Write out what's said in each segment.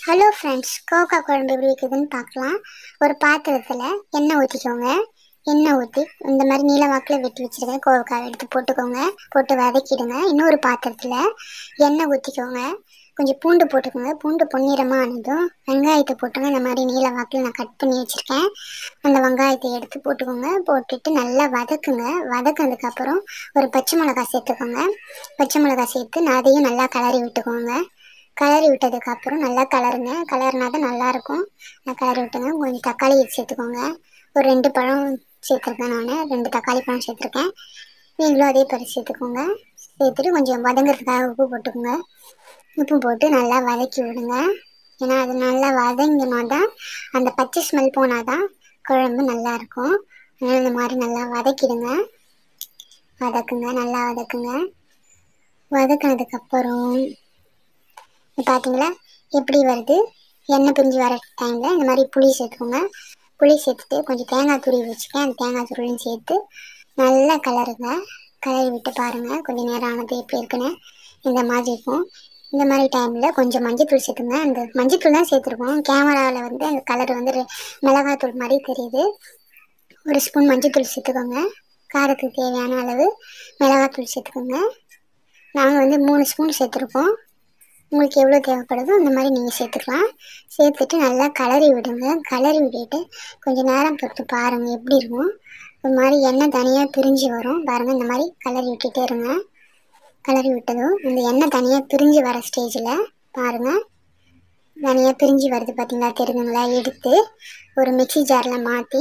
hello friends கோவக்காய் குழம்பு எப்படி வைக்குதுன்னு பார்க்கலாம் ஒரு பாத்திரத்தில் எண்ணெய் ஊற்றிக்கோங்க எண்ணெய் ஊற்றி இந்த மாதிரி நீல வாக்கில் வெட்டி வச்சுருக்கேன் கோவக்காய் எடுத்து போட்டுக்கோங்க போட்டு வதக்கிடுங்க இன்னொரு பாத்திரத்தில் எண்ணெய் ஊற்றிக்கோங்க கொஞ்சம் பூண்டு போட்டுக்கோங்க பூண்டு பொன்னிறமாக ஆனதும் வெங்காயத்தை போட்டுங்க இந்த மாதிரி நீல வாக்கில் நான் கட் பண்ணி வச்சுருக்கேன் அந்த வெங்காயத்தை எடுத்து போட்டுக்கோங்க போட்டுட்டு நல்லா வதக்குங்க வதக்கினதுக்கப்புறம் ஒரு பச்சை மிளகாய் சேர்த்துக்கோங்க பச்சை மிளகாய் சேர்த்து நான் அதையும் நல்லா கிளறி விட்டுக்கோங்க கிளறி விட்டதுக்கப்புறம் நல்லா கலருங்க கலர்னா தான் நல்லாயிருக்கும் நான் கிளறி விட்டுங்க கொஞ்சம் தக்காளி சேர்த்துக்கோங்க ஒரு ரெண்டு பழம் சேர்த்துருக்கேன் நான் ரெண்டு தக்காளி பழம் சேர்த்துருக்கேன் நீங்களும் அதே பறி சேர்த்துக்கோங்க சேர்த்துட்டு கொஞ்சம் வதங்கிறதுக்காக உப்பு போட்டுக்கோங்க உப்பு போட்டு நல்லா வதக்கி விடுங்க ஏன்னா அது நல்லா வதங்கினா தான் அந்த பச்சை ஸ்மெல் போனால் தான் குழம்பு நல்லாயிருக்கும் அதனால் இந்த மாதிரி நல்லா வதக்கிடுங்க வதக்குங்க நல்லா வதக்குங்க வதக்கினதுக்கப்புறம் பார்த்தீங்களா எப்படி வருது எண்ணெய் பிரிஞ்சு வர டைமில் இந்த மாதிரி புளி சேர்த்துக்கோங்க புளி சேர்த்துட்டு கொஞ்சம் தேங்காய் துருவி வச்சுக்கேன் அந்த தேங்காய் துருவியும் சேர்த்து நல்லா கலருங்க கலரி விட்டு பாருங்கள் கொஞ்சம் நேரம் ஆனது எப்படி இருக்குன்னு இந்த மாதிரி இருக்கும் இந்த மாதிரி டைமில் கொஞ்சம் மஞ்சத்தூள் சேர்த்துங்க அந்த மஞ்சத்தூள் தான் சேர்த்துருக்கோம் கேமராவில் வந்து அந்த கலர் வந்து ரெ- மிளகாத்தூள் மாதிரி தெரியுது ஒரு ஸ்பூன் மஞ்சத்தூள் சேர்த்துக்கோங்க காரத்துக்கு தேவையான அளவு மிளகாத்தூள் சேர்த்துக்கோங்க நாங்கள் வந்து மூணு ஸ்பூன் சேர்த்துருக்கோம் உங்களுக்கு எவ்வளோ தேவைப்படுதோ அந்த மாதிரி நீங்கள் சேர்த்துக்கலாம் சேர்த்துட்டு நல்லா கலரி விடுங்க கலரி விட்டுட்டு கொஞ்சம் நேரம் பொறுத்து பாருங்கள் எப்படி இருக்கும் ஒரு மாதிரி எண்ணெய் தனியாக பிரிஞ்சு வரும் பாருங்கள் இந்த மாதிரி கலரி விட்டுட்டே இருங்க கலரி விட்டதும் இந்த எண்ணெய் தனியாக பிரிஞ்சு வர ஸ்டேஜில் பாருங்கள் தனியாக பிரிஞ்சு வருது பார்த்தீங்களா தெரியுதுங்களா எடுத்து ஒரு மிக்ஸி ஜாரில் மாற்றி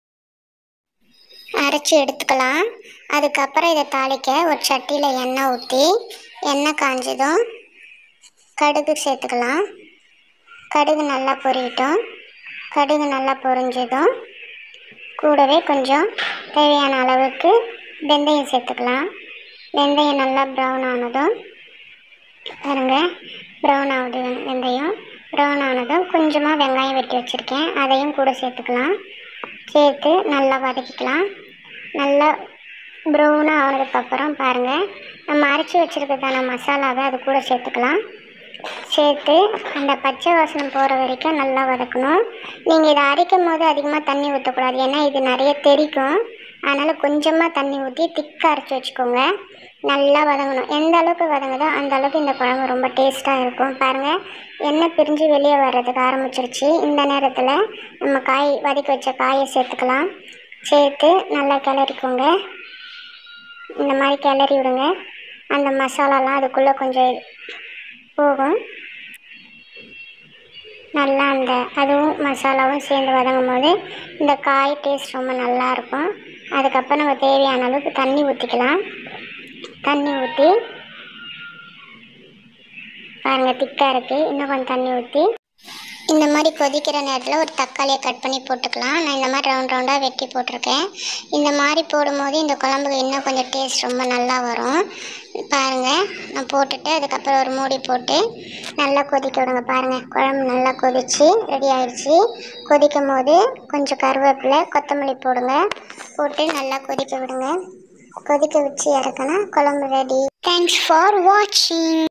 அரைச்சி எடுத்துக்கலாம் அதுக்கப்புறம் இதை தாளிக்க ஒரு சட்டியில் எண்ணெய் ஊற்றி எண்ணெய் காஞ்சதும் கடுகு சேர்த்துக்கலாம் கடுகு நல்லா பொரியட்டும் கடுகு நல்லா பொரிஞ்சதும் கூடவே கொஞ்சம் தேவையான அளவுக்கு வெந்தயம் சேர்த்துக்கலாம் வெந்தயம் நல்லா ப்ரௌன் ஆனதும் பாருங்க ப்ரௌன் ஆகுது வெ- வெந்தயம் ப்ரௌன் ஆனதும் கொஞ்சமாக வெங்காயம் வெட்டி வச்சுருக்கேன் அதையும் கூட சேர்த்துக்கலாம் சேர்த்து நல்லா வதக்கிக்கலாம் நல்லா ப்ரௌனாக ஆனதுக்கப்புறம் பாருங்கள் நம்ம அரைச்சி வச்சுருக்கிறதான மசாலாவை அது கூட சேர்த்துக்கலாம் சேர்த்து அந்த பச்சை வாசனை போகிற வரைக்கும் நல்லா வதக்கணும் நீங்கள் இதை அரைக்கும் போது அதிகமாக தண்ணி ஊற்றக்கூடாது ஏன்னா இது நிறைய தெறிக்கும் அதனால் கொஞ்சமாக தண்ணி ஊற்றி திக்காக அரைச்சி வச்சுக்கோங்க நல்லா வதங்கணும் எந்த அளவுக்கு வதங்குதோ அந்த அளவுக்கு இந்த குழம்பு ரொம்ப டேஸ்ட்டாக இருக்கும் பாருங்கள் எண்ணெய் பிரிஞ்சு வெளியே வர்றதுக்கு ஆரம்பிச்சிருச்சு இந்த நேரத்தில் நம்ம காய் வதக்கி வச்ச காயை சேர்த்துக்கலாம் சேர்த்து நல்லா கிளறிக்கோங்க இந்த மாதிரி கிளறி விடுங்க அந்த மசாலாலாம் அதுக்குள்ளே கொஞ்சம் போகும் நல்லா அந்த அதுவும் மசாலாவும் சேர்ந்து வதங்கும் போது இந்த காய் டேஸ்ட் ரொம்ப நல்லா இருக்கும் அதுக்கப்புறம் நம்ம தேவையான அளவுக்கு தண்ணி ஊற்றிக்கலாம் தண்ணி ஊற்றி பாருங்கள் திக்காக இருக்குது இன்னும் கொஞ்சம் தண்ணி ஊற்றி இந்த மாதிரி கொதிக்கிற நேரத்தில் ஒரு தக்காளியை கட் பண்ணி போட்டுக்கலாம் நான் இந்த மாதிரி ரவுண்ட் ரவுண்டாக வெட்டி போட்டிருக்கேன் இந்த மாதிரி போடும்போது இந்த குழம்புக்கு இன்னும் கொஞ்சம் டேஸ்ட் ரொம்ப நல்லா வரும் பாருங்கள் நான் போட்டுட்டு அதுக்கப்புறம் ஒரு மூடி போட்டு நல்லா கொதிக்க விடுங்க பாருங்கள் குழம்பு நல்லா கொதிச்சு ரெடி ஆயிடுச்சு கொதிக்கும் போது கொஞ்சம் கருவேப்பிலை கொத்தமல்லி போடுங்க போட்டு நல்லா கொதிக்க விடுங்க கொதிக்க வச்சு இறக்குனா குழம்பு ரெடி தேங்க்ஸ் ஃபார் வாட்சிங்